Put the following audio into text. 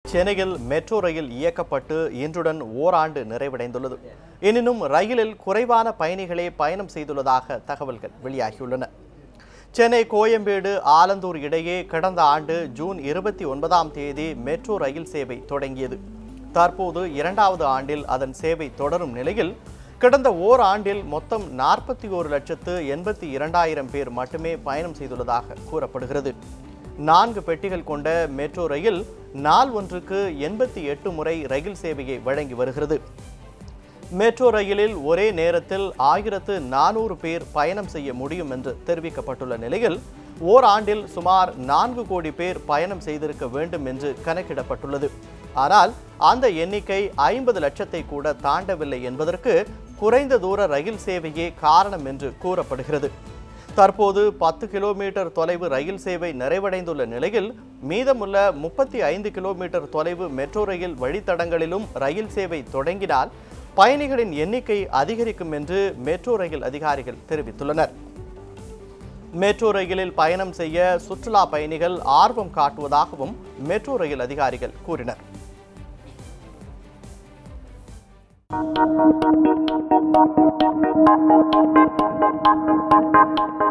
சென்னையில் metro rail இயக்கப்பட்டு இன்றுடன் ஓராண்டு நிறைவடைந்துள்ளது எனினும் ரயிலில் குறைவான பயணிகளே பயணம் செய்துள்ளதாக தகவல்கள் வெளியாகியுள்ளன சென்னை கோயம்பேடு ஆலந்தூர் இடையே கடந்த ஆண்டு ஜூன் இருபத்தி ஒன்பதாம் தேதி மெட்ரோ ரயில் சேவை தொடங்கியது தற்போது இரண்டாவது ஆண்டில் அதன் சேவை தொடரும் நிலையில் கடந்த ஓராண்டில் மொத்தம் நாற்பத்தி ஒரு லட்சத்து எண்பத்தி இரண்டாயிரம் பேர் மட்டுமே பயணம் செய்துள்ளதாக கூறப்படுகிறது நான்கு பெட்டிகள் கொண்ட மெட்ரோ ரயில் நாள் ஒன்றுக்கு எண்பத்தி எட்டு முறை ரயில் சேவையை வழங்கி வருகிறது மெட்ரோ ரயிலில் ஒரே நேரத்தில் ஆயிரத்து நானூறு பேர் பயணம் செய்ய முடியும் என்று தெரிவிக்கப்பட்டுள்ள நிலையில் ஓராண்டில் சுமார் நான்கு கோடி பேர் பயணம் செய்திருக்க வேண்டும் என்று கணக்கிடப்பட்டுள்ளது ஆனால் அந்த எண்ணிக்கை ஐம்பது லட்சத்தை கூட தாண்டவில்லை என்பதற்கு குறைந்த தூர ரயில் சேவையே காரணம் என்று கூறப்படுகிறது தற்போது பத்து கிலோமீட்டர் தொலைவு ரயில் சேவை நிறைவடைந்துள்ள நிலையில் மீதமுள்ள முப்பத்தி ஐந்து கிலோமீட்டர் தொலைவு மெட்ரோ ரயில் வழித்தடங்களிலும் ரயில் சேவை தொடங்கினால் பயணிகளின் எண்ணிக்கை அதிகரிக்கும் என்று மெட்ரோ ரயில் அதிகாரிகள் தெரிவித்துள்ளனர் மெட்ரோ ரயிலில் பயணம் செய்ய சுற்றுலா பயணிகள் ஆர்வம் காட்டுவதாகவும் மெட்ரோ ரயில் அதிகாரிகள் கூறினர் Thank you.